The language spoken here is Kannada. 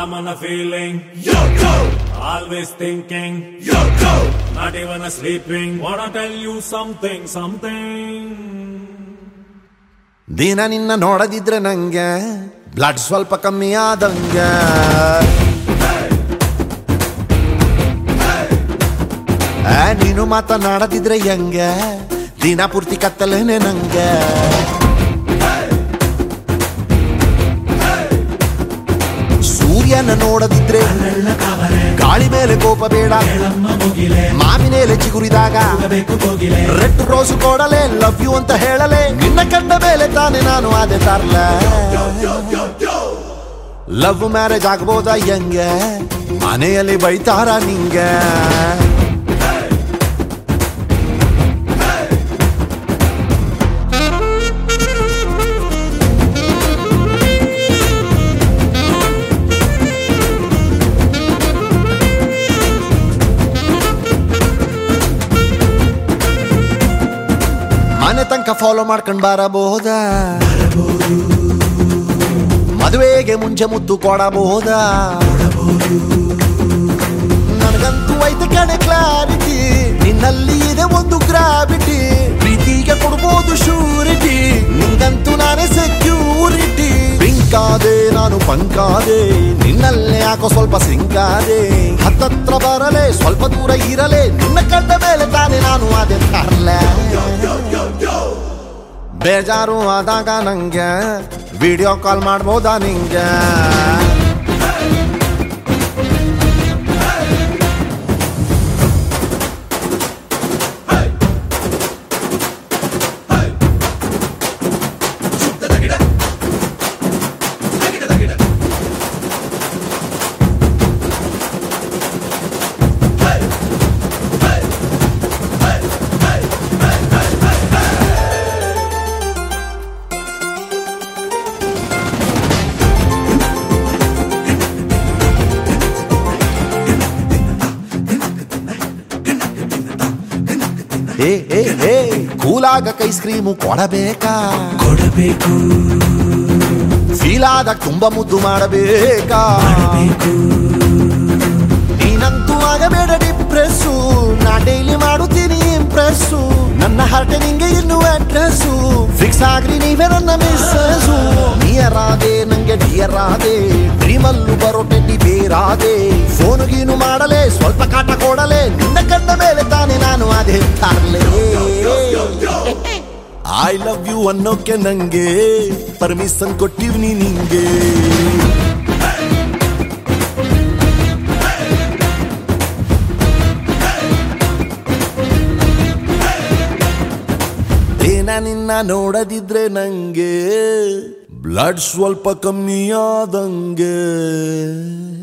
I'm on a feeling. Yo, yo, Always thinking. yo, yo. Not even a sleeping. Wanna tell you something, something. ದಿನ ನಿನ್ನ ನೋಡದಿದ್ರೆ ನಂಗೆ ಬ್ಲಡ್ ಸ್ವಲ್ಪ ಕಮ್ಮಿ ಆದಂಗೆ ಆ, ನೀನು ಮಾತನಾಡದಿದ್ರೆ ಹೆಂಗೆ ದಿನ ಪೂರ್ತಿ ಕತ್ತಲೇನೆ ನಂಗೆ ಸೂರ್ಯನ ನೋಡದಿದ್ರೆ ಗಾಳಿ ಮೇಲೆ ಕೋಪ ಬೇಡ ಮಾವಿನೇಲೆ ಚಿಗುರಿದಾಗ ರೆಡ್ ರೋಸು ಕೊಡಲೆ ಲವ್ ಯು ಅಂತ ಹೇಳಲೆ ನಿನ್ನ ಕಂಡ ಮೇಲೆ ತಾನೆ ನಾನು ಅದೇ ತರ್ಲ ಲವ್ ಮ್ಯಾರೇಜ್ ಆಗ್ಬೋದಾ ಹೆಂಗೆ ಮನೆಯಲ್ಲಿ ಬೈತಾರ ನಿಂಗೆ ಮನೆ ತನಕ ಫಾಲೋ ಮಾಡ್ಕೊಂಡ್ ಬರಬಹುದ ಮದುವೆಗೆ ಮುಂಚೆ ಮುದ್ದು ಕೊಡಬಹುದ ನನಗಂತೂ ಐತೆ ಕಡೆ ಕ್ಲಾರಿಟಿ ನಿನ್ನಲ್ಲಿ ಇದೆ ಒಂದು ಗ್ರಾವಿಟಿ ಪ್ರೀತಿಗೆ ಕೊಡ್ಬೋದು ಶೂರಿಟಿ ನಿಂಗಂತೂ ನಾನೇ ಸೆಕ್ಯೂರಿಟಿ ಪಿಂಕಾದೆ ನಾನು ಪಂಕಾದೆ ನಿನ್ನಲ್ಲೇ ಯಾಕೋ ಸ್ವಲ್ಪ ಸಿಂಕಾದೆ ಹತ್ತತ್ರ ಬರಲೆ ಸ್ವಲ್ಪ ದೂರ ಇರಲೆ ನಿನ್ನ ಕಂಡ ಮೇಲೆ ತಾನೆ ನಾನು ಅದೇ ತರ್ಲೆ ಬೇಜಾರು ಆದಾಗ ನಂಗೆ ವಿಡಿಯೋ ಕಾಲ್ ಮಾಡ್ಬೋದಾ ನಿಂಗೆ ಏ ಏ ಏ ಕೂಲಾಗ ಐಸ್ ಕ್ರೀಮು ಕೊಡಬೇಕಾ ಕೊಡಬೇಕು ಫೀಲ್ ಆದಾಗ ತುಂಬಾ ಮುದ್ದು ಮಾಡಬೇಕಾ ನೀನಂತೂ ಆಗಬೇಡ ಡಿಪ್ರೆಸ್ಸು ನಾ ಡೈಲಿ ಮಾಡುತ್ತೀನಿ ಇಂಪ್ರೆಸ್ಸು ನನ್ನ ಹಾರ್ಟ್ ನಿಂಗೆ ಇನ್ನು ಅಡ್ರೆಸ್ಸು ಫಿಕ್ಸ್ ಆಗ್ರಿ ನೀವೇ ನನ್ನ ಮಿಸ್ಸಸ್ಸು ನಿಯರ್ ಆದೆ ನಂಗೆ ಡಿಯರ್ ಆದೆ ಡ್ರೀಮಲ್ಲೂ ಬರೋ ಟೆಡ್ಡಿ ಬೇರಾದೆ ಫೋನು ಗೀನು ಮಾಡಲೆ ಸ್ವಲ್ಪ ಕಾಟ ಕೊಡಲೆ ನಿನ್ನ ಕಂಡ ಮೇಲೆ ತಾನೆ ನಾನು ಅದೇ ತರ್ಲೆ ಐ ಲವ್ ಯು ಅನ್ನೋಕೆ ನಂಗೆ ಪರ್ಮಿಷನ್ ಕೊಟ್ಟಿವ್ನಿ ನಿಂಗೆ ದಿನ ನಿನ್ನ ನೋಡದಿದ್ರೆ ನಂಗೆ ಬ್ಲಡ್ ಸ್ವಲ್ಪ ಕಮ್ಮಿ ಆದಂಗೆ